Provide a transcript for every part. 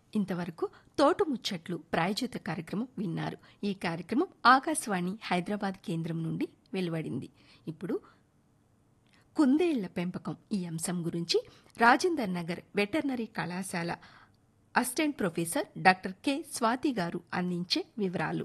ఇంతవరకు తోటు ముచ్చట్లు ప్రాయోజిత కార్యక్రమం విన్నారు ఈ కార్యక్రమం ఆకాశవాణి హైదరాబాద్ కేంద్రం నుండి వెలువడింది ఇప్పుడు కుందేళ్ల పెంపకం ఈ అంశం గురించి రాజేందర్ నగర్ వెటర్నరీ కళాశాల assistant professor doctor K Swathi garu అందించే వివరాలు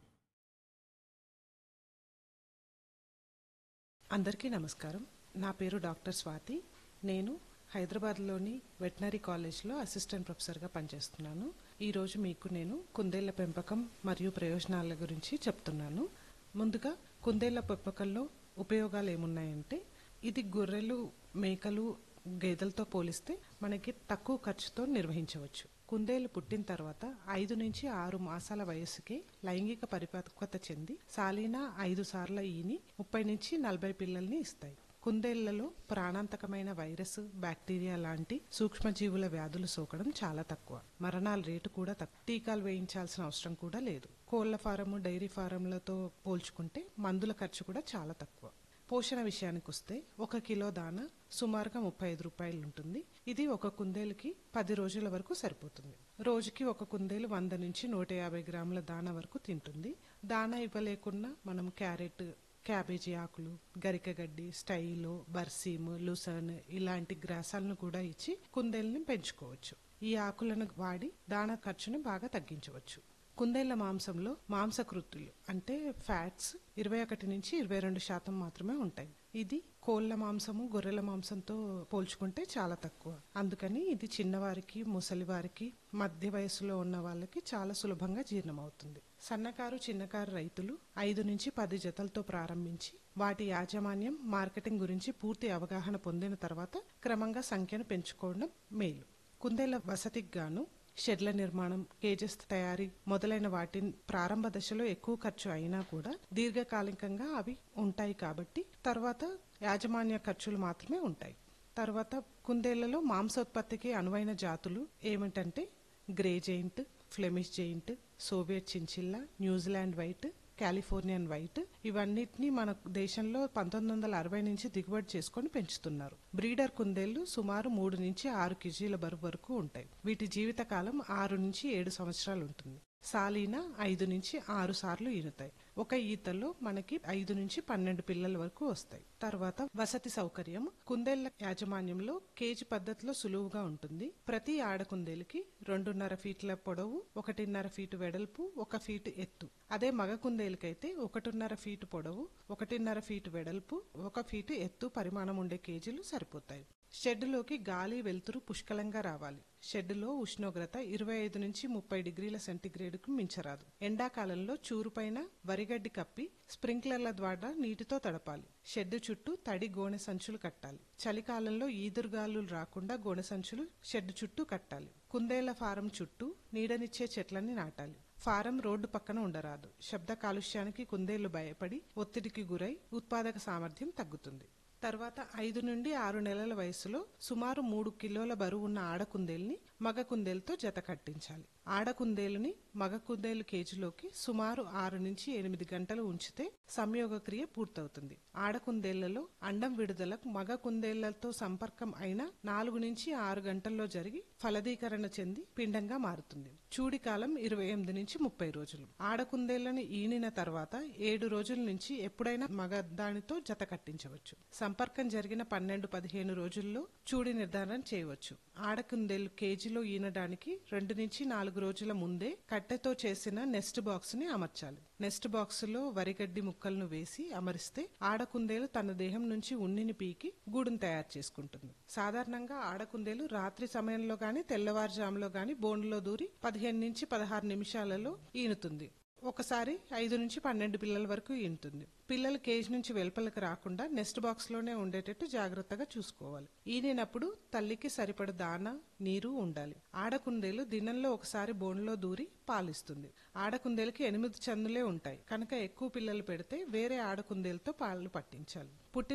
అందరికీ నమస్కారం నా పేరు డాక్టర్ స్వాతి నేను హైదరాబాద్లోని వెటనరీ కాలేజ్లో అసిస్టెంట్ ప్రొఫెసర్గా పనిచేస్తున్నాను ఈరోజు మీకు నేను కుందేళ్ల పెంపకం మరియు ప్రయోజనాల గురించి చెప్తున్నాను ముందుగా కుందేళ్ల పెంపకంలో ఉపయోగాలు ఏమున్నాయంటే ఇది గొర్రెలు మేకలు గేదెలతో పోలిస్తే మనకి తక్కువ ఖర్చుతో నిర్వహించవచ్చు కుందేలు పుట్టిన తర్వాత ఐదు నుంచి ఆరు మాసాల వయస్సుకే లైంగిక పరిపక్వత చెంది సాలీనా ఐదు సార్ల ఈని ముప్పై నుంచి నలభై పిల్లల్ని ఇస్తాయి కుందేళ్లలో ప్రాణాంతకమైన వైరస్ బ్యాక్టీరియా లాంటి సూక్ష్మజీవుల వ్యాధులు సోకడం చాలా తక్కువ మరణాల రేటు కూడా తక్కువ టీకాలు వేయించాల్సిన అవసరం కూడా లేదు కోళ్ల ఫారము డైరీ ఫారంలతో పోల్చుకుంటే మందుల ఖర్చు కూడా చాలా తక్కువ పోషణ విషయానికి వస్తే ఒక కిలో దాన సుమారుగా ముప్పై ఐదు రూపాయలు ఉంటుంది ఇది ఒక కుందేలుకి పది రోజుల వరకు సరిపోతుంది రోజుకి ఒక కుందేలు వంద నుంచి నూట యాభై గ్రాముల దాన వరకు తింటుంది దాన ఇవ్వలేకున్నా మనం క్యారెట్ క్యాబేజీ ఆకులు గరికగడ్డి స్టైలో బర్సీమ్ లుసర్న్ ఇలాంటి గ్రాసాలను కూడా ఇచ్చి కుందేల్ని పెంచుకోవచ్చు ఈ ఆకులను వాడి దాన ఖర్చును బాగా తగ్గించవచ్చు కుందేళ్ల మాంసంలో మాంసకృత్తులు అంటే ఫ్యాట్స్ ఇరవై ఒకటి నుంచి ఇరవై రెండు శాతం మాత్రమే ఉంటాయి ఇది కోళ్ల మాంసము గొర్రెల మాంసంతో పోల్చుకుంటే చాలా తక్కువ అందుకని ఇది చిన్నవారికి ముసలివారికి మధ్య వయసులో ఉన్న వాళ్ళకి చాలా సులభంగా జీర్ణమవుతుంది సన్నకారు చిన్నకారు రైతులు ఐదు నుంచి పది జతలతో ప్రారంభించి వాటి యాజమాన్యం మార్కెటింగ్ గురించి పూర్తి అవగాహన పొందిన తర్వాత క్రమంగా సంఖ్యను పెంచుకోవడం మేలు కుందేళ్ల వసతికి గాను షెడ్ల నిర్మాణం కేజెస్ తయారీ మొదలైన వాటి ప్రారంభ దశలో ఎక్కువ ఖర్చు అయినా కూడా దీర్ఘకాలికంగా అవి ఉంటాయి కాబట్టి తర్వాత యాజమాన్య ఖర్చులు మాత్రమే ఉంటాయి తర్వాత కుందేళ్లలో మాంసోత్పత్తికి అనువైన జాతులు ఏమిటంటే grey giant Flemish giant Soviet chinchilla New Zealand white Californian white ఇవన్నిటిని మన దేశంలో పంతొమ్మిది వందల అరవై నుంచి దిగుబడి చేసుకొని పెంచుతున్నారు బ్రీడర్ కుందేళ్లు సుమారు మూడు నుంచి ఆరు కేజీల బరువు వరకు ఉంటాయి వీటి జీవితకాలం ఆరు నుంచి ఏడు సంవత్సరాలు ఉంటుంది సాలీనా ఐదు నుంచి ఆరు సార్లు ఈనుతాయి ఒక ఈతలో మనకి ఐదు నుంచి పన్నెండు పిల్లల వరకు వస్తాయి తర్వాత వసతి సౌకర్యం కుందేళ్ల యాజమాన్యంలో కేజీ పద్ధతిలో సులువుగా ఉంటుంది ప్రతి ఆడ కుందేలుకి రెండున్నర ఫీట్ల పొడవు ఒకటిన్నర ఫీటు వెడల్పు ఒక ఫీటు ఎత్తు అదే మగ కుందేలుకైతే ఒకటిన్నర ఫీటు పొడవు ఒకటిన్నర ఫీటు వెడల్పు ఒక ఫీటు ఎత్తు పరిమాణం ఉండే కేజీలు సరిపోతాయి షెడ్డులోకి గాలి వెలుతురు పుష్కలంగా రావాలి షెడ్డులో ఉష్ణోగ్రత ఇరవై ఐదు నుంచి ముప్పై డిగ్రీల సెంటీగ్రేడ్కు మించరాదు ఎండాకాలంలో చూరుపైన వరిగడ్డి కప్పి స్ప్రింక్లర్ల ద్వారా నీటితో తడపాలి షెడ్డు చుట్టూ తడి గోనె సంచులు కట్టాలి చలికాలంలో ఈదురుగాలు రాకుండా గోనె సంచులు షెడ్డు చుట్టూ కట్టాలి కుందేళ్ల ఫారం చుట్టూ నీడనిచ్చే చెట్లని నాటాలి ఫారం రోడ్డు పక్కన ఉండరాదు శబ్ద కాలుష్యానికి కుందేళ్లు భయపడి ఒత్తిడికి గురై ఉత్పాదక సామర్థ్యం తగ్గుతుంది తర్వాత ఐదు నుండి ఆరు నెలల వయసులో సుమారు మూడు కిలోల బరువు ఉన్న ఆడకుందేల్ని మగ కుందేలుతో జత కట్టించాలి ఆడకుందేలుని మగ కుందేలు కేజీలోకి సుమారు ఆరు నుంచి ఎనిమిది గంటలు ఉంచితే సంయోగ క్రియ పూర్తవుతుంది ఆడకుందేళ్లలో అండం విడుదల మగ కుందేళ్లతో సంపర్కం అయిన నాలుగు నుంచి ఆరు గంటల్లో జరిగి ఫలదీకరణ చెంది పిండంగా మారుతుంది చూడి కాలం ఇరవై ఎనిమిది నుంచి ముప్పై రోజులు ఆడకుందేళ్లను ఈనిన తర్వాత ఏడు రోజుల నుంచి ఎప్పుడైనా మగ దానితో జత కట్టించవచ్చు సంపర్కం జరిగిన పన్నెండు పదిహేను రోజుల్లో చూడి నిర్ధారణ చేయవచ్చు ఆడకుందేలు కేజీలో ఈనడానికి రెండు నుంచి నాలుగు రోజుల ముందే కట్టెతో చేసిన నెస్ట్ బాక్స్ ని అమర్చాలి నెస్ట్ బాక్స్ లో వరిగడ్డి ముక్కలను వేసి అమరిస్తే ఆడకుందేలు తన దేహం నుంచి ఉన్నిని పీకి గూడును తయారు చేసుకుంటుంది సాధారణంగా ఆడకుందేలు రాత్రి సమయంలో గాని తెల్లవారుజాములో గాని బోన్లో దూరి పదిహేను నుంచి పదహారు నిమిషాలలో ఈనుతుంది ఒకసారి ఐదు నుంచి పన్నెండు పిల్లల వరకు ఈనుతుంది పిల్లలు కేజ్ నుంచి వెలుపలకు రాకుండా నెస్ట్ బాక్స్ లోనే ఉండేటట్టు జాగ్రత్తగా చూసుకోవాలి ఈనినప్పుడు తల్లికి సరిపడ దాన నీరు ఉండాలి ఆడకుందేలు దినంలో ఒకసారి బోన్లో దూరి పాలిస్తుంది ఆడకుందేలకి ఎనిమిది చందులే ఉంటాయి కనుక ఎక్కువ పిల్లలు పెడితే వేరే ఆడకుందేలతో పాలు పట్టించాలి పుట్టిన